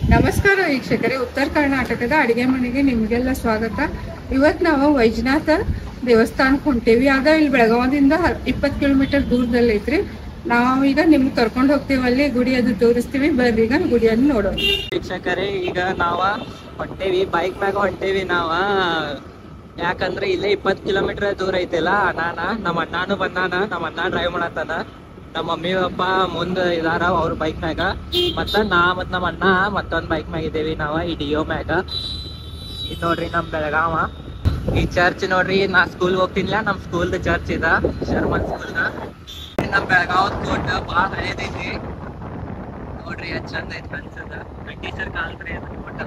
ನಮಸ್ಕಾರ ವೀಕ್ಷಕರೇ ಉತ್ತರ ಕರ್ನಾಟಕದ ಅಡಿಗೆ ಮನೆಗೆ ನಿಮಗೆಲ್ಲ ಸ್ವಾಗತ ಇವತ್ತು ನಾವು ವೈಜನಾಥ ದೇವಸ್ಥಾನಕ್ಕೆ ಹೊಂಟೇವಿ ಆಗ ಇಲ್ಲಿ ಬೆಳಗಾವದಿಂದ ಇಪ್ಪತ್ತು ಕಿಲೋಮೀಟರ್ ದೂರದಲ್ಲಿ ಐತ್ರಿ ನಾವು ಈಗ ನಿಮ್ಗೆ ಕರ್ಕೊಂಡು ಹೋಗ್ತೀವಿ ಅಲ್ಲಿ ಗುಡಿ ಅದು ತೋರಿಸ್ತೀವಿ ಬರ್ರಿ ಈಗ ಗುಡಿಯನ್ನು ನೋಡೋಣ ವೀಕ್ಷಕರೇ ಈಗ ನಾವ ಹೊಂಟೇವಿ ಬೈಕ್ ಮ್ಯಾಗ ಹೊಂಟೇವಿ ನಾವ ಯಾಕಂದ್ರೆ ಇಲ್ಲೇ ಇಪ್ಪತ್ ಕಿಲೋಮೀಟರ್ ದೂರ ಐತಿಲ್ಲ ಅಣ್ಣಾನ ನಮ್ಮ ಅಣ್ಣಾನು ಬಂದಾನ ನಮ್ಮ ಅಣ್ಣ ಡ್ರೈವ್ ಮಾಡತ್ತಾನ ನಮ್ಮ ಮಮ್ಮಿ ಪಪ್ಪ ಮುಂದ ಇದಾರ ಅವ್ರ ಬೈಕ್ ಮ್ಯಾಗ ಮತ್ತ ನಾ ಮತ್ ನಮ್ಮ ಅಣ್ಣ ಮತ್ತೊಂದ್ ಬೈಕ್ ಮ್ಯಾಗ ಇದೇವಿ ನಾವ ಈ ಡಿಯೋ ಮ್ಯಾಗ ಇದ್ ನೋಡ್ರಿ ನಮ್ ಬೆಳಗಾವ ಈ ಚರ್ಚ್ ನೋಡ್ರಿ ನಾ ಸ್ಕೂಲ್ ಹೋಗ್ತೀನಿಲ್ಲ ನಮ್ ಸ್ಕೂಲ್ ಚರ್ಚ್ ಇದ ಶರ್ಮನ್ ಸ್ಕೂಲ್ ನಮ್ ಬೆಳಗಾವ್ ಕೋಟ್ ಬಾಳ ಹಳೇದೈತಿ ನೋಡ್ರಿ ಎಷ್ಟ್ ಚಂದ ಐತಿ ಅನ್ಸದ ಟೀಚರ್ ಕಾಲ್ತ್ರಿ ಅದು ಒಟ್ಟ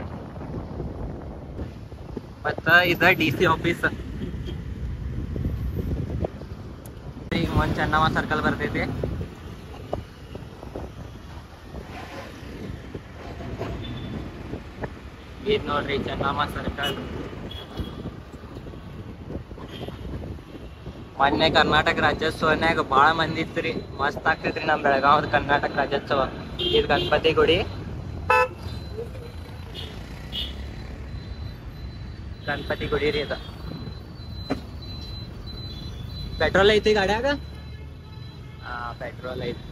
ಮತ್ತ ಇದ ಡಿ ಸಿ ಆಫೀಸ್ ಈಗ ಒಂದ್ ಚೆನ್ನಮ್ಮ ಸರ್ಕಲ್ ಬರ್ತೈತಿ ಇದ್ ನೋಡ್ರಿ ಚೆನ್ನಮ್ಮ ಸರ್ಕಲ್ ಮೊನ್ನೆ ಕರ್ನಾಟಕ ರಾಜ್ಯೋತ್ಸವನ್ಯಾಗ ಬಾಳ ಮಂದಿ ಇತ್ರಿ ಮಸ್ತ್ ಆಗ್ತೈತ್ರಿ ನಮ್ ಬೆಳಗಾವದ ಕರ್ನಾಟಕ ರಾಜ್ಯೋತ್ಸವ ಇದು ಗಣಪತಿ ಗುಡಿ ಗಣಪತಿ ಗುಡಿ ರೀ ಇದು ಪೆಟ್ರೋಲ್ ಐತಿ ಗಾಡ್ಯಾಗ ಹಾ ಪೆಟ್ರೋಲ್ ಐತಿ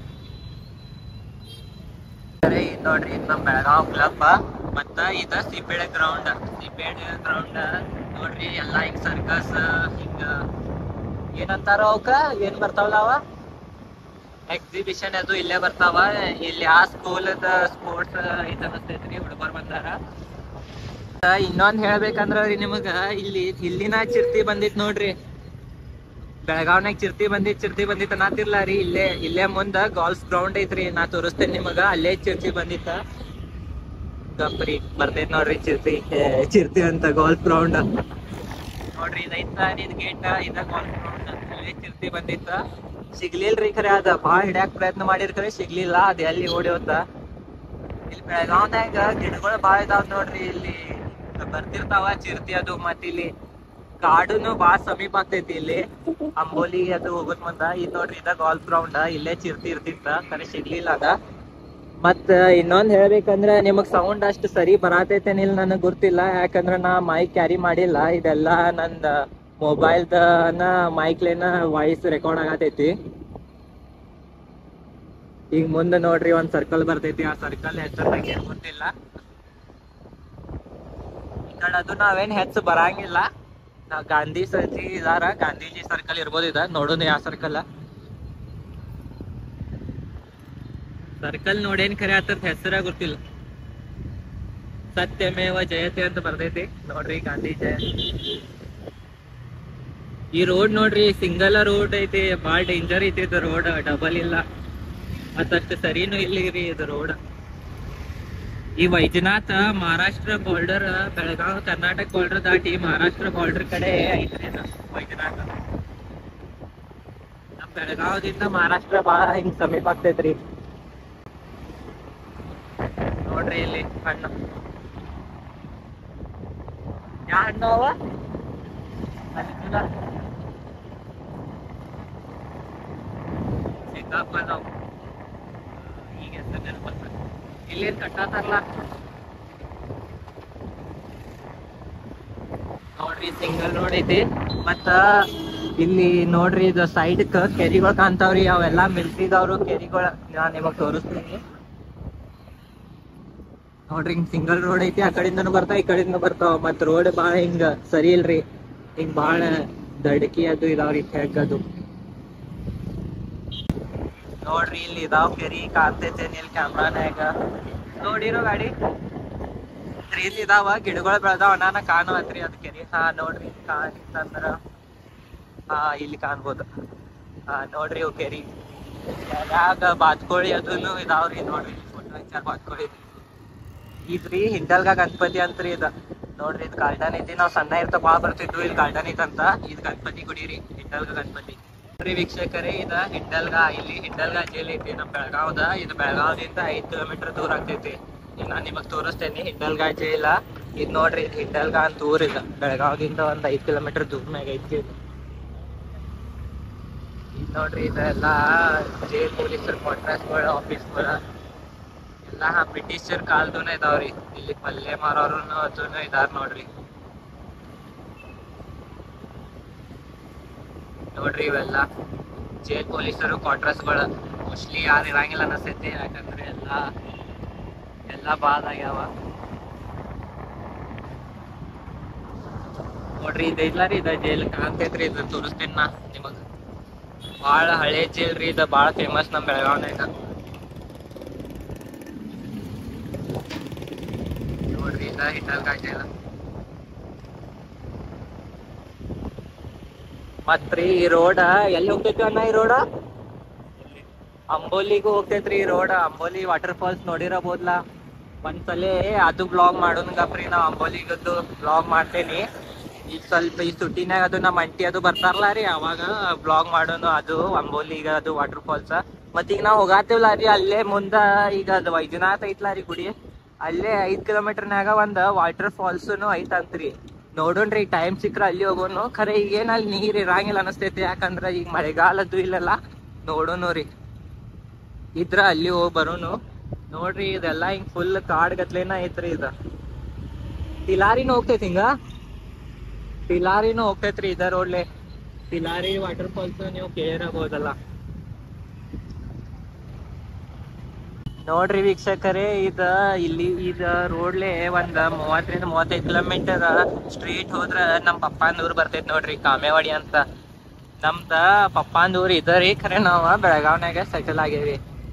ಸರಿ ಇದ್ ನೋಡ್ರಿ ಇದ್ ನಮ್ ಬೆಳಗಾವ್ ಕ್ಲಬ್ ಮತ್ತ ಇದ ಸಿಪೇಡ್ ಗ್ರೌಂಡ್ ಸಿಪೇಡ್ ಗ್ರೌಂಡ್ ನೋಡ್ರಿ ಎಲ್ಲಾ ಹಿಂಗ್ ಸರ್ಕಸ್ ಹಿಂಗ ಏನಂತಾರ ಅವಕ್ಕ ಏನ್ ಬರ್ತಾವಲ್ಲ ಅವ ಎಕ್ಸಿಬಿಷನ್ ಅದು ಇಲ್ಲೇ ಬರ್ತಾವ ಇಲ್ಲಿ ಆ ಸ್ಕೂಲ್ ಸ್ಪೋರ್ಟ್ಸ್ ಐತ ಅನಸ್ತೈತ್ರಿ ಹುಡುಗರು ಬಂದಾರ ಆ, ಇನ್ನೊಂದ್ ಹೇಳ್ಬೇಕಂದ್ರ ರೀ ನಿಮಗ ಇಲ್ಲಿ ಇಲ್ಲಿನ ಚಿರ್ತಿ ಬಂದಿತ್ ನೋಡ್ರಿ ಬೆಳಗಾವ್ನಾಗ ಚಿರ್ತಿ ಬಂದಿತ್ ಚಿರ್ತಿ ಬಂದಿತ್ ಅನ್ನತಿರ್ಲ ರೀ ಇಲ್ಲೇ ಇಲ್ಲೇ ಮುಂದ ಗಾಲ್ಫ್ ಗ್ರೌಂಡ್ ಐತ್ರಿ ನಾ ತೋರಿಸ್ತೇನೆ ನಿಮಗ ಅಲ್ಲೇ ಚಿರ್ತಿ ಬಂದಿತ್ತ ಗಪ್ರಿ ಬರ್ತೈತ್ ನೋಡ್ರಿ ಚಿರ್ತಿ ಏ, ಚಿರ್ತಿ ಅಂತ ಗಾಲ್ಫ್ ಗ್ರೌಂಡ್ ನೋಡ್ರಿ ಇದೈತ ಇದ್ ಗೇಟ್ ಇದ ಗಾಲ್ಫ್ ಗ್ರೌಂಡ್ ಅಲ್ಲೇ ಚಿರ್ತಿ ಬಂದಿತ್ತ ಸಿಗ್ಲಿಲ್ರಿ ಖರೆ ಅದ ಬಾಳ ಹಿಡ್ಯಾಕ್ ಪ್ರಯತ್ನ ಮಾಡಿರ್ ಖರೆ ಸಿಗ್ಲಿಲ್ಲ ಅದ್ ಎಲ್ಲಿ ಓಡಿ ಹೋತ ಇಲ್ಲಿ ಬೆಳಗಾವ್ನ್ಯಾಗ ಗಿಡಗಳು ಬಾಳ ಇದಾವ್ ನೋಡ್ರಿ ಇಲ್ಲಿ ಬರ್ತಿರ್ತಾವ ಚಿರ್ತಿ ಅದು ಮತ್ ಇಲ್ಲಿ ಕಾಡುನು ಬಾಳ ಸಮೀಪ ಆಗ್ತೈತಿ ಇಲ್ಲಿ ಅಂಬೋಲಿ ಅದು ಹೋಗೋದ್ ಮುಂದ ಇದ್ ನೋಡ್ರಿ ಇದ ಗಾಲ್ಫ್ ಗ್ರೌಂಡ್ ಇಲ್ಲೇ ಚಿರ್ತಿ ಇರ್ತಿತ್ತ ಖರೆ ಸಿಗ್ಲಿಲ್ಲ ಅದ ಮತ್ ಇನ್ನೊಂದ್ ಹೇಳ್ಬೇಕಂದ್ರ ನಿಮಗ್ ಸೌಂಡ್ ಅಷ್ಟ್ ಸರಿ ಬರಾತೈತೇನಿಲ್ಲ ನನಗ್ ಗೊತ್ತಿಲ್ಲ ಯಾಕಂದ್ರ ನಾ ಮೈಕ್ ಕ್ಯಾರಿ ಮಾಡಿಲ್ಲ ಇದೆಲ್ಲಾ ನಂದ ಮೊಬೈಲ್ ನ ಮೈಕ್ಲೇನ ವಾಯ್ಸ್ ರೆಕಾರ್ಡ್ ಆಗತೈತಿ ಈಗ ಮುಂದೆ ನೋಡ್ರಿ ಒಂದ್ ಸರ್ಕಲ್ ಬರ್ತೈತಿ ಆ ಸರ್ಕಲ್ ಹೆಸರು ನಂಗೆ ಏನ್ ಗೊತ್ತಿಲ್ಲ ಈ ಕಡೆ ಅದು ನಾವೇನ್ ಹೆಚ್ಚು ಬರಂಗಿಲ್ಲ ನಾವ್ ಗಾಂಧಿ ಸರ್ಜಿ ಇದಾರ ಗಾಂಧೀಜಿ ಸರ್ಕಲ್ ಇರ್ಬೋದು ಇದ ನೋಡೋಣ ಯಾವ ಸರ್ಕಲ್ ಸರ್ಕಲ್ ನೋಡೇನ್ ಖರೆ ಆತದ ಹೆಸರ ಗೊತ್ತಿಲ್ಲ ಸತ್ಯಮೇವ ಜಯತೆ ಅಂತ ಬರ್ತೈತಿ ನೋಡ್ರಿ ಗಾಂಧಿ ಜಯ ಈ ರೋಡ್ ನೋಡ್ರಿ ಸಿಂಗಲ್ ರೋಡ್ ಐತಿ ಬಾಳ ಡೇಂಜರ್ ಐತಿ ಇದು ರೋಡ್ ಡಬಲ್ ಇಲ್ಲ ಮತ್ತಷ್ಟು ಸರಿನೂ ಇಲ್ಲಿ ರೀ ಇದು ರೋಡ್ ಈ ವೈಜನಾಥ ಮಹಾರಾಷ್ಟ್ರ ಬಾರ್ಡರ್ ಬೆಳಗಾವ್ ಕರ್ನಾಟಕ ಬಾರ್ಡರ್ ದಾಟಿ ಮಹಾರಾಷ್ಟ್ರ ಬಾರ್ಡರ್ ಕಡೆ ಐತ್ರಿ ಇದು ವೈಜನಾಥ ನಮ್ ಬೆಳಗಾವದಿಂದ ಮಹಾರಾಷ್ಟ್ರ ಬಾಳ ಹಿಂಗ್ ಸಮೀಪ ಆಗ್ತೈತ್ರಿ ನೋಡ್ರಿ ಇಲ್ಲಿ ಹಣ್ಣು ಯಾ ಹಣ್ಣು ಅವ ಅಲ್ಲಿಂದ ಸಿಕ್ಕಾಪಲ್ ಅವು ಈಗ ಹೆಸರು ನೆನಪಲ್ಲ ಇಲ್ಲೇನ್ ಕಟ್ಟಾತಾರಲ್ಲ ನೋಡ್ರಿ ಸಿಂಗಲ್ ರೋಡ್ ಐತಿ ಮತ್ತ ಇಲ್ಲಿ ನೋಡ್ರಿ ಇದು ಸೈಡ್ ಕೆರಿಗಳು ಕಾಣ್ತಾವ್ರಿ ಅವೆಲ್ಲಾ ಮಿಲ್ಟ್ರಿದವ್ರು ಕೆರಿಗಳ ನಾ ನಿಮಗ್ ತೋರಿಸ್ತೀನಿ ನೋಡ್ರಿ ಹಿಂಗ್ ಸಿಂಗಲ್ ರೋಡ್ ಐತಿ ಆ ಕಡೆಯಿಂದನು ಬರ್ತಾವ ಈ ಕಡೆಯಿಂದ ಬರ್ತಾವ ಮತ್ ರೋಡ್ ಬಾಳ ಹಿಂಗ ಸರಿ ಇಲ್ರಿ ಹಿಂಗ್ ಬಾಳ ದಡಕಿ ಅದು ಇದಾವ್ರಿ ಹೆಗ್ಗದು ನೋಡ್ರಿ ಇಲ್ಲಿ ಇದಾವ್ ಕೆರಿ ಕಾಣ್ತೈತೆ ಇಲ್ಲಿ ಕ್ಯಾಮ್ರಾನ್ಯಾಗ ನೋಡಿರೋ ಗಾಡಿ ಟ್ರೀಸ್ ಇದಾವ ಗಿಡಗಳು ಬೆಳ್ದಾವ ಅಣ್ಣಾನ ಕಾಣುವತ್ರಿ ಅದ್ ಕೆರಿ ಹಾ ನೋಡ್ರಿ ಕಾಣಿತ್ತಂದ್ರ ಹಾ ಇಲ್ಲಿ ಕಾಣ್ಬೋದು ಹಾ ನೋಡ್ರಿ ಇವ್ ಕೆರಿ ಯಾಗ ಬಾತ್ಕೋಳಿ ಅದನ್ನು ಇದಾವ್ರಿ ನೋಡ್ರಿ ಫೋಟೋ ಹಚ್ಚಾರ ಬಾತ್ಕೋಳಿ ಇದ್ರಿ ಹಿಂಡಲ್ಗ ಗಣಪತಿ ಅಂತ್ರಿ ಇದ ನೋಡ್ರಿ ಇದ್ ಗಾರ್ಡನ್ ಐತಿ ನಾವ್ ಸಣ್ಣ ಇರ್ತ ಬಾಳ ಬರ್ತಿದ್ವು ಇಲ್ಲಿ ಗಾರ್ಡನ್ ಐತಂತ ಇದ್ ಗಣಪತಿ ಗುಡಿ ರೀ ಹಿಂಡಲ್ಗ ಗಣಪತಿ ನೋಡ್ರಿ ವೀಕ್ಷಕರೇ ಇದ ಹಿಂಡಲ್ಗ ಇಲ್ಲಿ ಹಿಂಡಲ್ಗ ಜೈಲ್ ಐತಿ ನಮ್ ಬೆಳಗಾವ್ದ ಇದು ಬೆಳಗಾವ್ದಿಂದ ಐದ್ ಕಿಲೋಮೀಟರ್ ದೂರ ಆಗ್ತೈತಿ ಈಗ ನಾನ್ ನಿಮಗ್ ತೋರಿಸ್ತೇನೆ ಹಿಂಡಲ್ಗ ಜೈಲ ಇದ್ ನೋಡ್ರಿ ಇದ್ ಹಿಂಡಲ್ಗ ಅಂತ ಊರ್ ಇದ ಬೆಳಗಾವ್ದಿಂದ ಒಂದ್ ಐದ್ ಕಿಲೋಮೀಟರ್ ದೂರನಾಗ ಐತಿ ಇದು. ಇದ್ ನೋಡ್ರಿ ಇದೆಲ್ಲ ಜೈಲ್ ಪೊಲೀಸರ್ ಕ್ವಾರ್ಟರ್ಸ್ಗಳ ಆಫೀಸ್ಗಳ ಎಲ್ಲ ಬ್ರಿಟಿಷರ್ ಕಾಲದೂನ ಇದಾವ್ರಿ ಇಲ್ಲಿ ಪಲ್ಯ ಮಾರೋರು ಅದೂನು ಇದಾರ ನೋಡ್ರಿ ನೋಡ್ರಿ ಇವೆಲ್ಲ ಜೈಲ್ ಪೊಲೀಸರು ಕ್ವಾರ್ಟರ್ಸ್ಗಳು ಮೋಸ್ಟ್ಲಿ ಯಾರು ಇರಂಗಿಲ್ಲ ಅನಸ್ತೈತಿ ಯಾಕಂದ್ರೆ ಎಲ್ಲ ಎಲ್ಲ ಬಾದ್ ಆಗ್ಯಾವ ನೋಡ್ರಿ ಇದು ಇಲ್ಲ ರೀ ಇದು ಜೈಲ್ ಕಾಣ್ತೈತ್ರಿ ಇದು ತೋರಿಸ್ತೇನೆ ನಾ ನಿಮಗ್ ಭಾಳ ಹಳೆ ಜೈಲ್ ರೀ ಇದು ಭಾಳ ಫೇಮಸ್ ನಮ್ಮ ಬೆಳಗಾವ್ನಾಗ ನೋಡ್ರಿ ಇದ ಹಿಟ್ಟಲ್ ಕಾಯ್ತಿಲ್ಲ ಮತ್ರಿ ಈ ರೋಡ ಎಲ್ಲಿ ಹೋಗ್ತೈತಿ ಅಣ್ಣ ಈ ರೋಡ ಅಂಬೋಲಿಗೂ ಹೋಗ್ತೈತ್ರಿ ಈ ರೋಡ್ ಅಂಬೋಲಿ ವಾಟರ್ ಫಾಲ್ಸ್ ನೋಡಿರಬಹುದ್ಲಾ ಒಂದ್ಸಲಿ ಅದು ಬ್ಲಾಗ್ ಮಾಡೋನ್ಗಪ್ರಿ ನಾವ್ ಅಂಬೋಲಿಗದ್ದು ಬ್ಲಾಗ್ ಮಾಡ್ತೇನಿ ಈಗ ಸ್ವಲ್ಪ ಈ ಸುಟ್ಟಿನಾಗ ಅದು ನಮ್ಮ ಅಂಟಿ ಅದು ಬರ್ತಾರಲ್ಲ ರೀ ಅವಾಗ ಬ್ಲಾಗ್ ಮಾಡೋನು ಅದು ಅಂಬೋಲಿಗ ಅದು ವಾಟರ್ ಫಾಲ್ಸ್ ಮತ್ ಈಗ ನಾವ್ ಹೋಗಾತೇವಲ್ಲ ರೀ ಅಲ್ಲೇ ಮುಂದ ಈಗ ಅದು ವೈದ್ಯನಾಥ್ ಐತ್ಲಾ ರೀ ಗುಡಿ ಅಲ್ಲೇ ಐದ್ ಕಿಲೋಮೀಟರ್ನಾಗ ಒಂದ್ ವಾಟರ್ ಫಾಲ್ಸ್ನು ಐತಂತ್ರಿ ನೋಡೋಣ್ರಿ ಟೈಮ್ ಸಿಕ್ಕ್ರ ಅಲ್ಲಿ ಹೋಗೋನು ಖರೆ ಈಗೇನ್ ಅಲ್ಲಿ ನೀರ್ ಇರಂಗಿಲ್ಲ ಅನಸ್ತೈತಿ ಯಾಕಂದ್ರ ಈಗ ಮಳೆಗಾಲದ್ದು ಇಲ್ಲಲ್ಲ ನೋಡೋನು ರೀ ಇದ್ರ ಅಲ್ಲಿ ಹೋಗಿ ಬರೋನು ನೋಡ್ರಿ ಇದೆಲ್ಲ ಹಿಂಗ್ ಫುಲ್ ಕಾಡ್ ಗತ್ಲೇನ ಐತ್ರಿ ಇದ ಟಿಲಾರಿನೂ ಹೋಗ್ತೈತಿ ಹಿಂಗ ಟಿಲಾರಿನೂ ಹೋಗ್ತೈತ್ರಿ ಇದ ರೋಡ್ಲೆ ಟಿಲಾರಿ ವಾಟರ್ ಫಾಲ್ಸ್ ನೀವು ಕೇಳಿರಬಹುದಲ್ಲ ನೋಡ್ರಿ ವೀಕ್ಷಕರೇ ಇದ ಇಲ್ಲಿ ಇದ ರೋಡ್ಲೆ ಒಂದ್ ಮೂವತ್ತರಿಂದ ಮೂವತ್ತೈದು ಕಿಲೋಮೀಟರ್ ಸ್ಟ್ರೀಟ್ ಹೋದ್ರ ನಮ್ ಪಪ್ಪಾನ್ ಊರ್ ಬರ್ತೈತಿ ನೋಡ್ರಿ ಕಾಮೇವಾಡಿ ಅಂತ ನಮ್ದ ಪಪ್ಪಾನ್ ಊರ್ ಇದರಿ ಖರೆ ನಾವ ಬೆಳಗಾವ್ನಾಗ ಸೆಟಲ್ ಆಗೇವಿ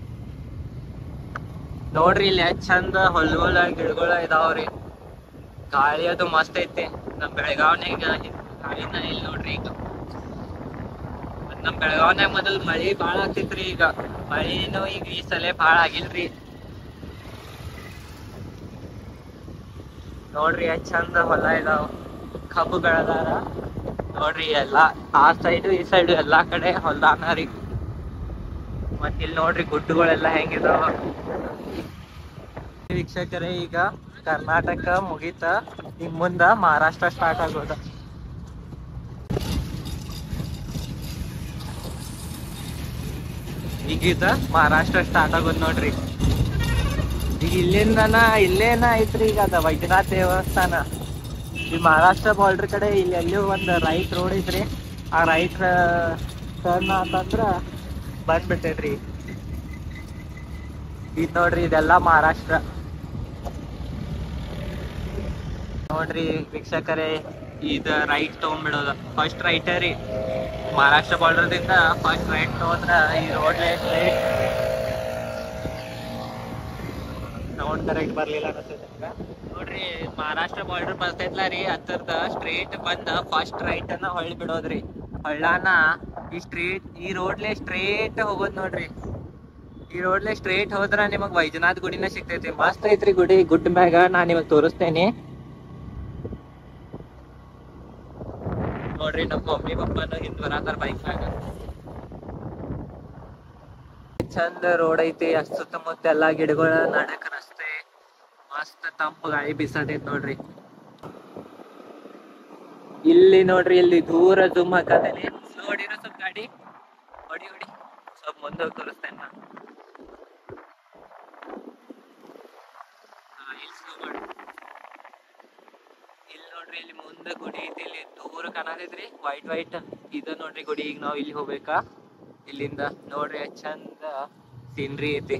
ನೋಡ್ರಿ ಇಲ್ಲಿ ಎಷ್ಟ್ ಚಂದ ಹೊಲ್ಗೊಳ ಗಿಡಗಳ ಇದಾವ್ರಿ ಗಾಳಿ ಅದು ಮಸ್ತ್ ಐತಿ ನಮ್ ಬೆಳಗಾವ್ನಾಗ ಗಾಳಿನ ಇಲ್ಲಿ ನೋಡ್ರಿ ಈಗ ಮತ್ತ್ ನಮ್ ಬೆಳಗಾವ್ನಾಗ ಮೊದಲ್ ಮಳಿ ಬಾಳ ಆಗ್ತಿತ್ರಿ ಈಗ ಮಳಿನೂ ಈಗ ಈ ಸಲ ಬಾಳ ಆಗಿಲ್ರಿ ನೋಡ್ರಿ ಎಷ್ಟ್ ಚಂದ ಹೊಲ ಇದಾವ ಕಬ್ಬು ಬೆಳದಾರ ನೋಡ್ರಿ ಎಲ್ಲಾ ಆ ಸೈಡು ಈ ಸೈಡು ಎಲ್ಲಾ ಕಡೆ ಹೊಲ್ದಾನ ರೀ ಮತ್ ಇಲ್ಲಿ ನೋಡ್ರಿ ಗುಡ್ಡಗಳೆಲ್ಲ ಹೆಂಗಿದಾವ ವೀಕ್ಷಕರೇ ಈಗ ಕರ್ನಾಟಕ ಮುಗೀತ ಈಗ ಮುಂದ ಮಹಾರಾಷ್ಟ್ರ ಸ್ಟಾರ್ಟ್ ಆಗೋದ ಈಗಿದ ಮಹಾರಾಷ್ಟ್ರ ಸ್ಟಾರ್ಟ್ ಆಗೋದ್ ನೋಡ್ರಿ ಈಗ ಇಲ್ಲಿಂದನ ಇಲ್ಲೇನ ಐತ್ರಿ ಈಗ ಅದ ವೈದ್ಯನಾಥ್ ದೇವಸ್ಥಾನ ಈ ಮಹಾರಾಷ್ಟ್ರ ಬಾರ್ಡರ್ ಕಡೆ ಇಲ್ಲಿ ಎಲ್ಲಿಯೂ ಒಂದ್ ರೈಟ್ ರೋಡ್ ಐತ್ರಿ ಆ ರೈಟ್ ಟರ್ನ್ ಅಂತಂದ್ರ ಬಂದ್ಬಿಟ್ಟೈತ್ರಿ ಇದ್ ನೋಡ್ರಿ ಇದೆಲ್ಲ ಮಹಾರಾಷ್ಟ್ರ ನೋಡ್ರಿ ವೀಕ್ಷಕರೇ ಇದ ರೈಟ್ ತಗೊಂಡ್ಬಿಡೋದ ಫಸ್ಟ್ ರೈಟ್ ರೀ ಮಹಾರಾಷ್ಟ್ರ ಬಾರ್ಡರ್ ದಿಂದ ಫಸ್ಟ್ ರೈಟ್ ತಗೊಂಡ್ರ ಈ ರೋಡ್ ಸ್ಟ್ರೇಟ್ ಸೌಂಡ್ ಕರೆಕ್ಟ್ ಬರ್ಲಿಲ್ಲ ಅನ್ಸುತ್ತೆ ನಂಗ. ನೋಡ್ರಿ ಮಹಾರಾಷ್ಟ್ರ ಬಾರ್ಡರ್ ಬರ್ತೈತ್ಲ ರೀ ಹತ್ತರದ ಸ್ಟ್ರೇಟ್ ಬಂದ ಫಸ್ಟ್ ರೈಟ್ ಅನ್ನ ಹೊಳ್ಳಿ ಬಿಡೋದ್ರಿ ಹಳ್ಳಾನ ಈ ಸ್ಟ್ರೇಟ್ ಈ ರೋಡ್ಲೆ ಸ್ಟ್ರೇಟ್ ಹೋಗೋದ್ ನೋಡ್ರಿ ಈ ರೋಡ್ಲೆ ಸ್ಟ್ರೇಟ್ ಹೋದ್ರ ನಿಮಗ್ ವೈದ್ಯನಾಥ್ ಗುಡಿನ ಸಿಗ್ತೈತಿ ಮಸ್ತ್ ಐತ್ರಿ ಗುಡಿ ಗುಡ್ ಮ್ಯಾಗ ನಾ ನಿಮಗ್ ತೋರಿಸ್ತೇನೆ ನೋಡ್ರಿ ನಮ್ಮ ಮಮ್ಮಿ ಪಪ್ಪನ ಹಿಂದ್ ಬರತಾರ ಬೈಕ್ ಮ್ಯಾಗ ಚಂದ ರೋಡ್ ಐತಿ ಅಷ್ಟ್ ಸುತ್ತಮುತ್ತ ಎಲ್ಲಾ ಗಿಡಗಳ ನಡಕ್ ರಸ್ತೆ ಮಸ್ತ್ ತಂಪು ಗಾಳಿ ಬೀಸತೈತ್ ನೋಡ್ರಿ ಇಲ್ಲಿ ನೋಡ್ರಿ ಇಲ್ಲಿ ದೂರ ಜೂಮ್ ಹಾಕತೇನೆ ನೋಡಿರೋ ಸ್ವಲ್ಪ ಗಾಡಿ ಹೊಡಿ ಹೊಡಿ ಸ್ವಲ್ಪ ಮುಂದೆ ಹೋಗಿ ತೋರಿಸ್ತೇನೆ ನಾ ಹಾ, ಇಲ್ಲಿ slow ಮಾಡು. ಇಲ್ಲಿ ನೋಡ್ರಿ ಇಲ್ಲಿ ಮುಂದೆ ಗುಡಿ ಐತಿ ಇಲ್ಲಿ ದೂರ ಕಾಣತೈತ್ರಿ ವೈಟ್ ವೈಟ್ ಇದ ನೋಡ್ರಿ ಗುಡಿ ಈಗ ನಾವ್ ಇಲ್ಲಿ ಹೋಗ್ಬೇಕಾ ಇಲ್ಲಿಂದ ನೋಡ್ರಿ ಎಷ್ಟ್ ಚಂದ ಸೀನ್ರಿ ಐತಿ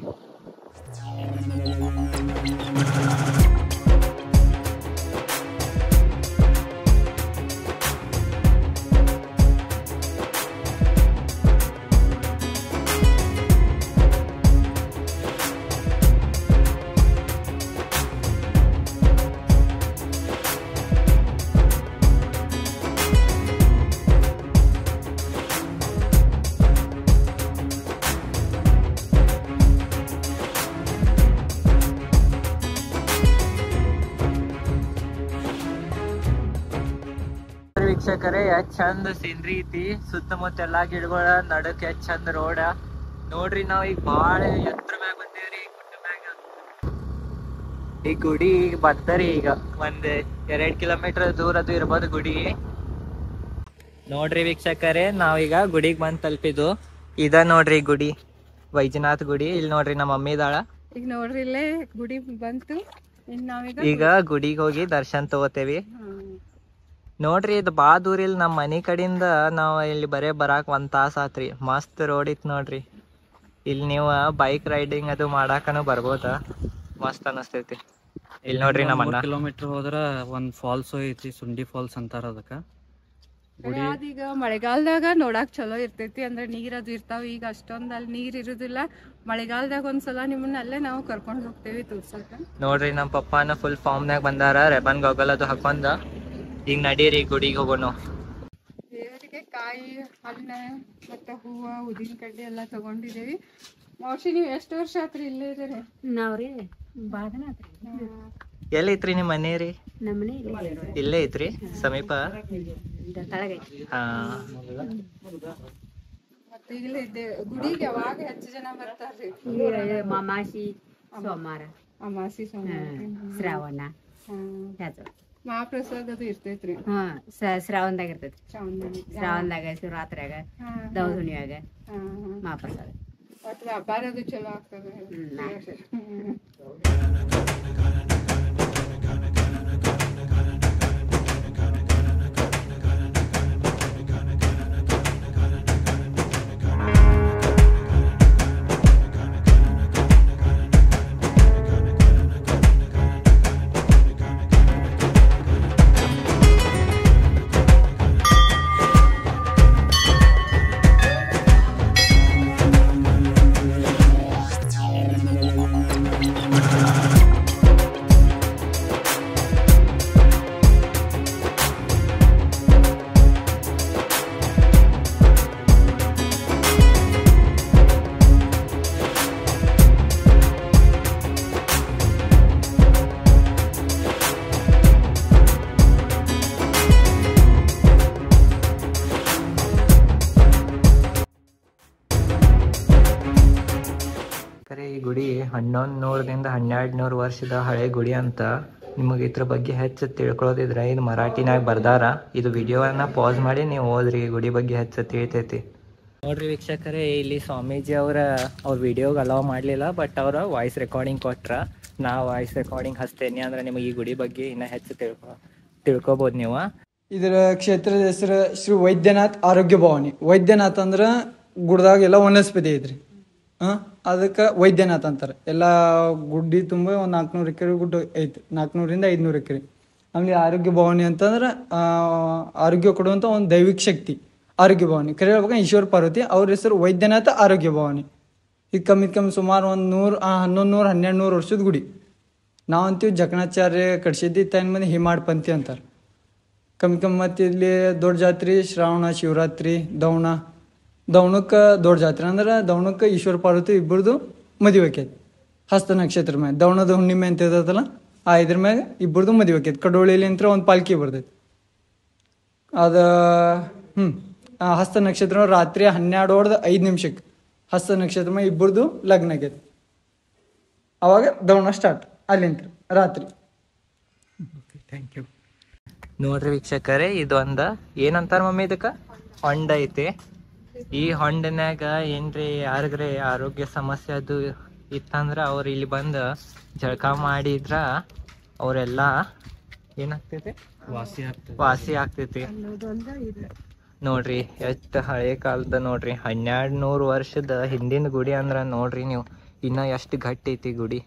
ವೀಕ್ಷಕರೇ ಎಷ್ಟ್ ಚಂದ ಸೀನ್ರಿ ಐತಿ ಸುತ್ತಮುತ್ತ ಎಲ್ಲಾ ಗಿಡಗಳ ನಡಕ್ ಎಷ್ಟ್ ಚಂದ ರೋಡ ನೋಡ್ರಿ ನಾವ್ ಈಗ ಬಾಳ ಎತ್ತರ ಮ್ಯಾಗ ಬಂದೇವ್ರಿ ಗುಡ್ಡ ಮ್ಯಾಗ ಈ ಗುಡಿ ಈಗ ಬರ್ತರಿ ಈಗ ಒಂದ್ ಎರಡ್ ಕಿಲೋಮೀಟರ್ ದೂರದು ಇರ್ಬೋದು ಗುಡಿ ನೋಡ್ರಿ ವೀಕ್ಷಕರೇ ನಾವೀಗ ಗುಡಿಗ್ ಬಂದ್ ತಲುಪಿದ್ದು ಇದ ನೋಡ್ರಿ ಗುಡಿ ವೈದ್ಯನಾಥ್ ಗುಡಿ ಇಲ್ಲಿ ನೋಡ್ರಿ ನಮ್ಮ ಮಮ್ಮಿ ಇದಾಳ ಈಗ ನೋಡ್ರಿ ಇಲ್ಲೇ ಗುಡಿ ಬಂತು ಇನ್ ನಾವೀಗ ಈಗ ಗುಡಿಗೆ ಹೋಗಿ ದರ್ಶನ್ ತಗೋತೇವಿ ಹ್ಮ್. ನೋಡ್ರಿ ಇದು ಬಾ ದೂರ ಇಲ್ಲಿ ನಮ್ಮ ಮನಿ ಕಡೆಯಿಂದ ನಾವು ಇಲ್ಲಿ ಬರೇ ಬರಾಕ್ ಒಂದ್ ತಾಸ ಆತ್ರಿ ಮಸ್ತ್ ರೋಡ್ ಇತ್ತು ನೋಡ್ರಿ ಇಲ್ಲಿ ನೀವು ಬೈಕ್ ರೈಡಿಂಗ್ ಅದು ಮಾಡಾಕನು ಬರ್ಬೋದ ಮಸ್ತ್ ಅನಸ್ತೈತಿ ಇಲ್ಲಿ ನೋಡ್ರಿ ನಮ್ಮ ಅಣ್ಣ ಕಿಲೋಮೀಟರ್ ಹೋದ್ರ ಒಂದ್ ಫಾಲ್ಸ್ ಐತಿ ಸುಂಡಿ ಫಾಲ್ಸ್ ಅಂತಾರ ಅದಕ್ಕ ಕರೆ ಅದೀಗ ಮಳೆಗಾಲದಾಗ ನೋಡಾಕ್ ಚಲೋ ಇರ್ತೈತಿ ಅಂದ್ರೆ ನೀರ್ ಅದು ಇರ್ತಾವ ಈಗ ಅಷ್ಟೊಂದ್ ಅಲ್ಲಿ ನೀರ್ ಇರುದಿಲ್ಲ ಮಳೆಗಾಲದಾಗ ಒಂದ್ಸಲ ನಿಮ್ಮನ್ನ ಅಲ್ಲೇ ನಾವು ಕರ್ಕೊಂಡ್ ಹೋಗ್ತೇವಿ ತೋರ್ಸಕ ನೋಡ್ರಿ ನಮ್ಮ ಪಪ್ಪಾನ ಫುಲ್ ಫಾರ್ಮ್ನಾಗ ಬಂದಾರ ರೆಬನ್ ಗಾಗಲ್ ಅದು ಹಾಕೊಂಡ ಈಗ ನಡೀರಿ ಗುಡಿಗೆ ಹೋಗೋಣ ದೇವರಿಗೆ ಕಾಯಿ ಹಣ್ಣ ಮತ್ತೆ ಹೂವ ಉದಿನ ಕಡ್ಡಿ ಎಲ್ಲ ತಗೊಂಡಿದೇವಿ ಮೌಸಿ ನೀವು ಎಷ್ಟು ವರ್ಷ ಆತ್ರಿ ಇಲ್ಲೇ ಇದ್ದೀರಿ ನಾವ್ರಿ ಬಾದನ ಆತ್ರಿ ಎಲ್ಲೈತ್ರಿ ನಿಮ್ಮ ಮನೆ ರೀ ನಮ್ಮನೆ ಇಲ್ಲೇ ಐತ್ರಿ ಸಮೀಪ ತಳಗೈತಿ ಹಾ ಮತ್ತೆ ಇಲ್ಲೇ ಇದ್ದೆ ಗುಡಿಗೆ ಯಾವಾಗ ಹೆಚ್ಚು ಜನ ಬರ್ತಾರ್ರಿ ಮಾಮಾಸಿ ಸೋಮವಾರ ಅಮಾಸಿ ಸೋಮವಾರ ಶ್ರಾವಣ ಹ್ಮ್. ಯಾವ್ದು ಮಹಾಪ್ರಸಾದ ಅದು ಇರ್ತೈತ್ರಿ ಹಾ ಸ- ಶ್ರಾವಣದಾಗ ಇರ್ತೈತಿ ಶ್ರಾವಣದಲ್ಲಿ ಶ್ರಾವಣದಾಗ ಶಿವರಾತ್ರಿಯಾಗ ಹಾ, ದೌ ಹುಣ್ಣಿಮ್ಯಾಗ ಹಾ, ಹಾ. ಮಹಾಪ್ರಸಾದ ಒಟ್ಟು ವ್ಯಾಪಾರ ಅದು ಚಲೋ ಆಗ್ತದೆ ಹ್ಮ್. ಹ್ಮ್. ಕರೆ ಈ ಗುಡಿ ಹನ್ನೊಂದು ನೂರದಿಂದ ಹನ್ನೆರಡು ನೂರು ವರ್ಷದ ಹಳೆ ಗುಡಿ ಅಂತ ನಿಮಗೆ ಇದ್ರ ಬಗ್ಗೆ ಹೆಚ್ಚು ತಿಳ್ಕೊಳ್ಳೋದಿದ್ರೆ ಇದು ಮರಾಠಿನಾಗ ಬರ್ದಾರ ಇದು ವಿಡಿಯೋವನ್ನ ಪಾಸ್ ಮಾಡಿ ನೀವು ಓದ್ರಿ ಈ ಗುಡಿ ಬಗ್ಗೆ ಹೆಚ್ಚು ತಿಳಿತೈತಿ ನೋಡ್ರಿ ವೀಕ್ಷಕರೇ ಇಲ್ಲಿ ಸ್ವಾಮೀಜಿ ಅವರ ಅವ್ರ ವಿಡಿಯೋಗೆ ಅಲೌ ಮಾಡಲಿಲ್ಲ ಬಟ್ ಅವರ ವಾಯ್ಸ್ ರೆಕಾರ್ಡಿಂಗ್ ಕೊಟ್ರ ನಾ ವಾಯ್ಸ್ ರೆಕಾರ್ಡಿಂಗ್ ಹಚ್ತೇನೆ ಅಂದ್ರೆ ನಿಮಗೆ ಈ ಗುಡಿ ಬಗ್ಗೆ ಇನ್ನೂ ಹೆಚ್ಚು ತಿಳ್ಕೊ ತಿಳ್ಕೊಬೋದು ನೀವು ಇದರ ಕ್ಷೇತ್ರದ ಹೆಸರು ಶ್ರೀ ವೈದ್ಯನಾಥ್ ಆರೋಗ್ಯ ಭವಾನಿ ವೈದ್ಯನಾಥ್ ಅಂದ್ರ ಗುಡ್ದಾಗ ಎಲ್ಲ ವನಸ್ಪತಿ ಐತ್ರಿ ಹಾ ಅದಕ್ಕೆ ವೈದ್ಯನಾಥ್ ಅಂತಾರೆ ಎಲ್ಲ ಗುಡ್ಡಿ ತುಂಬ ಒಂದು ನಾಲ್ಕುನೂರು ಎಕರೆ ಗುಡ್ಡ ಐತಿ ನಾಲ್ಕುನೂರಿಂದ ಐದುನೂರು ಎಕರೆ ಆಮೇಲೆ ಆರೋಗ್ಯ ಭವಾನಿ ಅಂತಂದ್ರೆ ಆ, ಆರೋಗ್ಯ ಕೊಡುವಂಥ ಒಂದು ದೈವಿಕ ಶಕ್ತಿ ಆರೋಗ್ಯ ಭವಾನಿ ಕರೆ ಹೇಳ್ಬೇಕು ಈಶ್ವರ ಪಾರ್ವತಿ ಅವ್ರ ಹೆಸರು ವೈದ್ಯನಾಥ ಆರೋಗ್ಯ ಭವಾನಿ ಇದು ಕಮ್ಮಿ ಕಮ್ಮಿ ಸುಮಾರು ಒಂದು ನೂರು ಹನ್ನೊಂದು ನೂರು ಹನ್ನೆರಡು ನೂರು ವರ್ಷದ ಗುಡಿ ನಾವಂತೀವಿ ಜಕಣಾಚಾರ್ಯ ಕಟ್ಸಿದ್ದು ತನ್ನ ಮಂದಿ ಹಿಮಾಡ್ ಪಂಥಿ ಅಂತಾರೆ ಕಮ್ಮಿ ಕಮ್ಮಿ ಮತ್ತು ಇಲ್ಲಿ ದೊಡ್ಡ ಜಾತ್ರೆ ಶ್ರಾವಣ ಶಿವರಾತ್ರಿ ದವಣ ದವಣಕ್ಕೆ ದೊಡ್ಡ ಜಾತ್ರೆ ಅಂದ್ರೆ ದವಣಕ್ಕೆ ಈಶ್ವರ ಪಾರ್ವತಿ ಇಬ್ಬರದು ಮದುವೆ ಆಕೈತಿ ಹಸ್ತ ನಕ್ಷತ್ರ ಮ್ಯಾಗ ದವಣದ ಹುಣ್ಣಿಮೆ ಅಂತ ಇರ್ತದಲ್ಲ ಆ ಇದ್ರ ಮ್ಯಾಗ ಇಬ್ಬರದು ಮದುವೆ ಆಕೈತಿ ಕಡೋಳಿಲಿ ಅಂತ ಒಂದು ಪಾಲ್ಕಿ ಬರ್ತೈತಿ ಅದ ಹ್ಞೂ ಹಸ್ತ ನಕ್ಷತ್ರ ರಾತ್ರಿ ಹನ್ನೆರಡು ಹೊಡೆದ ಐದು ನಿಮಿಷಕ್ಕೆ ಹಸ್ತ ನಕ್ಷತ್ರ ಮ್ಯಾಗ ಇಬ್ಬರದು ಲಗ್ನ ಆಗೈತಿ ಅವಾಗ ದವಣ ಸ್ಟಾರ್ಟ್ ಅಲ್ಲಿಂದ ರಾತ್ರಿ ಥ್ಯಾಂಕ್ ಯು ನೋಡ್ರಿ ವೀಕ್ಷಕರೇ ಇದೊಂದ ಏನಂತಾರ ಮಮ್ಮಿ ಇದಕ್ಕ ಹೊಂಡ ಐತಿ ಈ ಹೊಂಡನ್ಯಾಗ ಏನ್ರಿ ಯಾರಿಗ್ರಿ ಆರೋಗ್ಯ ಸಮಸ್ಯೆ ಅದು ಇತ್ತಂದ್ರ ಅವ್ರ ಇಲ್ಲಿ ಬಂದ ಜಳಕ ಮಾಡಿದ್ರ ಅವರೆಲ್ಲ ಏನಾಗ್ತೈತಿ ವಾಸಿ ಆಗ್ತದೆ ವಾಸಿ ಆಗ್ತೈತಿ ನೋಡ್ರಿ ಎಷ್ಟ್ ಹಳೆ ಕಾಲದ ನೋಡ್ರಿ ಹನ್ನೆರಡ್ ನೂರ್ ವರ್ಷದ ಹಿಂದಿನ ಗುಡಿ ಅಂದ್ರ ನೋಡ್ರಿ ನೀವು ಇನ್ನ ಎಷ್ಟ್ ಗಟ್ಟಿ ಐತಿ ಗುಡಿ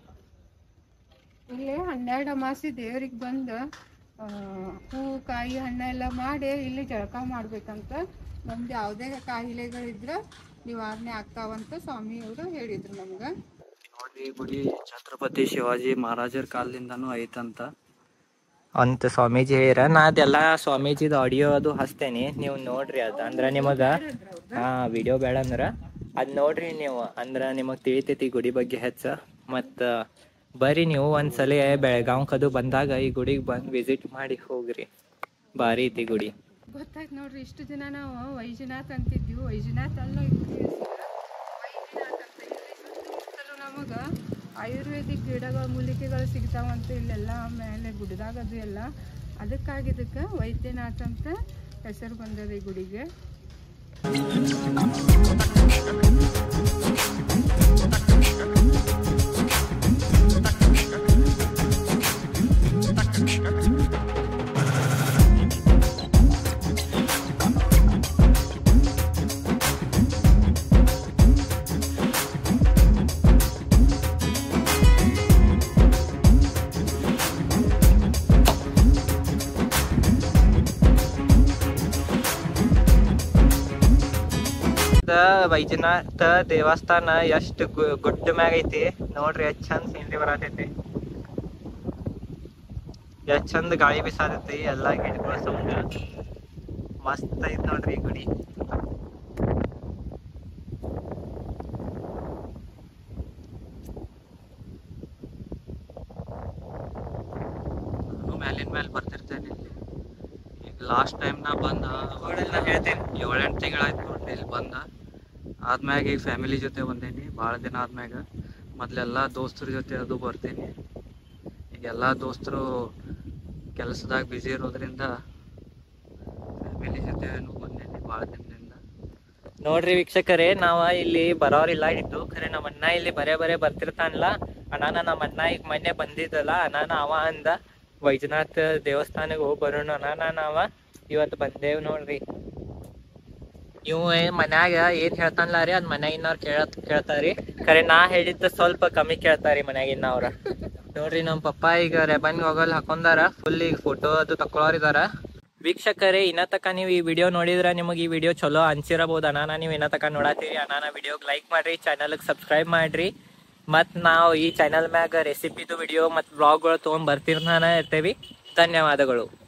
ಇಲ್ಲಿ ಹನ್ನೆರಡು ಅಮಾಸಿ ದೇವ್ರಿಗೆ ಬಂದು ಆ, ಹೂ ಕಾಯಿ ಹಣ್ಣು ಎಲ್ಲ ಮಾಡಿ ಇಲ್ಲಿ ಜಳಕ ಮಾಡ್ಬೇಕಂತ ನಮ್ದು ಯಾವುದೇ ಕಾಯಿಲೆಗಳಿದ್ರೆ ನಿವಾರಣೆ ಆಗ್ತಾವಂತ ಸ್ವಾಮಿಯವರು ಹೇಳಿದ್ರು ನಮ್ಗೆ ನೋಡ್ರಿ ಈ ಗುಡಿ ಛತ್ರಪತಿ ಶಿವಾಜಿ ಮಹಾರಾಜರ ಕಾಲದಿಂದಾನು ಐತಂತ ಅಂತ ಸ್ವಾಮೀಜಿ ಹೇಳ್ಯಾರ ನಾ ಅದೆಲ್ಲ ಸ್ವಾಮೀಜಿದ ಆಡಿಯೋ ಅದು ಹಚ್ತೇನಿ ನೀವು ನೋಡ್ರಿ ಅದ ಅಂದ್ರ ನಿಮಗ ಹಾ ವಿಡಿಯೋ ಬೇಡ ಅಂದ್ರ ಅದ್ ನೋಡ್ರಿ ನೀವು ಅಂದ್ರ ನಿಮಗ್ ತಿಳಿತೈತಿ ಗುಡಿ ಬಗ್ಗೆ ಹೆಚ್ಚ ಮತ್ತ ಬರ್ರಿ ನೀವು ಒಂದ್ಸಲ ಬೆಳಗಾವ್ ಕದು ಬಂದಾಗ ಈ ಗುಡಿಗೆ ಬಂದ್ ವಿಸಿಟ್ ಮಾಡಿ ಹೋಗ್ರಿ ಬಾರಿ ಐತಿ ಗುಡಿ ಗೊತ್ತಾಯ್ತು ನೋಡ್ರಿ ಇಷ್ಟು ದಿನ ನಾವು ವೈಜನಾಥ್ ಅಂತಿದ್ವಿ ವೈಜನಾಥ್ ಅಲ್ಲ ಈ ಗುಡಿ ಹೆಸರು. ವೈದ್ಯನಾಥ್ ಅಂತ ಇಲ್ಲಿ ಸುತ್ತಮುತ್ತಲು ನಮಗ ಆಯುರ್ವೇದಿಕ್ ಗಿಡಗಳು ಮೂಲಿಕೆಗಳು ಸಿಗ್ತಾವಂತ ಇಲ್ಲೆಲ್ಲ ಮೇಲೆ ಗುಡ್ದಾಗ ಅದು ಎಲ್ಲ ಅದಕ್ಕಾಗಿ ಇದಕ್ಕೆ ವೈದ್ಯನಾಥ್ ಅಂತ ಹೆಸರು ಬಂದದ ಈ ಗುಡಿಗೆ ವೈದ್ಯನಾಥ ದೇವಸ್ಥಾನ ಎಷ್ಟು ಗುಡ್ಡ ಮ್ಯಾಗ ಐತಿ ನೋಡ್ರಿ ಎಷ್ಟ್ ಚಂದ ಸೀನ್ರಿ ಬರತೈತಿ ಎಷ್ಟ್ ಚಂದ ಗಾಳಿ ಬಿಸಾತೈತಿ ಎಲ್ಲಾ ಗಿಡಗಳ ಸೌಂಡ್ ಮಸ್ತ್ ಐತ್ ನೋಡ್ರಿ ಈ ಗುಡಿ ನಾನು ಮ್ಯಾಲಿನ ಮ್ಯಾಲೆ ಬರ್ತಿರ್ತೇನೆ ಈಗ ಲಾಸ್ಟ್ ಟೈಮ್ ನಾ ಬಂದ ಅವಾಗೆಲ್ಲ ಹೇಳ್ತೇನೆ ಏಳೆಂಟು ತಿಂಗಳಾಯ್ತು ನೋಡ್ರಿ ಇಲ್ಲಿ ಬಂದ ಆದ್ಮ್ಯಾಗ ಈಗ ಫ್ಯಾಮಿಲಿ ಜೊತೆ ಬಂದೇನಿ ಭಾಳ ದಿನ ಆದ್ಮ್ಯಾಗ ಮೊದ್ಲೆಲ್ಲ ದೋಸ್ತರ ಜೊತೆ ಅದು ಬರ್ತೀನಿ ಈಗ ಎಲ್ಲ ದೋಸ್ತರು ಕೆಲಸದಾಗ ಬ್ಯುಸಿ ಇರೋದ್ರಿಂದ ಫ್ಯಾಮಿಲಿ ಜೊತೆನೂ ಬಂದೇನಿ ಭಾಳ ದಿನದಿಂದ ನೋಡ್ರಿ ವೀಕ್ಷಕರೇ ನಾವ ಇಲ್ಲಿ ಬರೋರಿಲ್ಲ ಇದ್ದು ಖರೆ ನಮ್ಮ ಅಣ್ಣ ಇಲ್ಲಿ ಬರೇ ಬರೇ ಬರ್ತಿರ್ತಾನಲ್ಲ ಅಣ್ಣನ ನಮ್ಮ ಅಣ್ಣ ಈಗ ಮೊನ್ನೆ ಬಂದಿದ್ದಲ್ಲ ಅಣ್ಣನ ಅವ ಅಂದ ವೈದ್ಯನಾಥ ದೇವಸ್ಥಾನಕ್ಕೆ ಹೋಗಿ ಬರೋಣ ಅಣ್ಣ ನಾವ ಇವತ್ತು ಬಂದೇವ್ ನೋಡ್ರಿ ಇವ್ ಏನ್ ಮನ್ಯಾಗ ಏನ್ ಹೇಳ್ತಾನಲ್ಲ ರೀ ಅದ್ ಮನ್ಯಾಗಿನವ್ರ ಕೇಳ ಕೇಳ್ತಾರಿ ಖರೆ ನಾ ಹೇಳಿದ್ದ ಸ್ವಲ್ಪ ಕಮ್ಮಿ ಕೇಳ್ತಾರಿ ಮನ್ಯಾಗಿನವ್ರ ನೋಡ್ರಿ ನಮ್ ಪಪ್ಪ ಈಗ ರೆಬನ್ ಹೋಗಲ್ ಹಾಕೊಂಡಾರ ಫುಲ್ ಈಗ ಫೋಟೋ ಅದು ತಕೊಳೋರಿದಾರ ವೀಕ್ಷಕರೇ ಇನ್ನ ತಕ ನೀವು ಈ ವಿಡಿಯೋ ನೋಡಿದ್ರ ನಿಮಗೆ ಈ ವಿಡಿಯೋ ಚಲೋ ಅನ್ಸಿರಬಹುದು ಅನಾನ ನೀವು ಇನ್ನ ತಕ ನೋಡತ್ತೀರಿ ಅನಾನ ವಿಡಿಯೋಗ್ ಲೈಕ್ ಮಾಡ್ರಿ ಚಾನಲ್ಗೆ ಸಬ್ಸ್ಕ್ರೈಬ್ ಮಾಡ್ರಿ ಮತ್ ನಾವು ಈ ಚಾನಲ್ ಮ್ಯಾಗ ರೆಸಿಪಿದು ವಿಡಿಯೋ ಮತ್ ಬ್ಲಾಗ್ಗಳು ತೊಗೊಂಡ್ ಬರ್ತಿರ್ತಾನೆ ಇರ್ತೇವಿ ಧನ್ಯವಾದಗಳು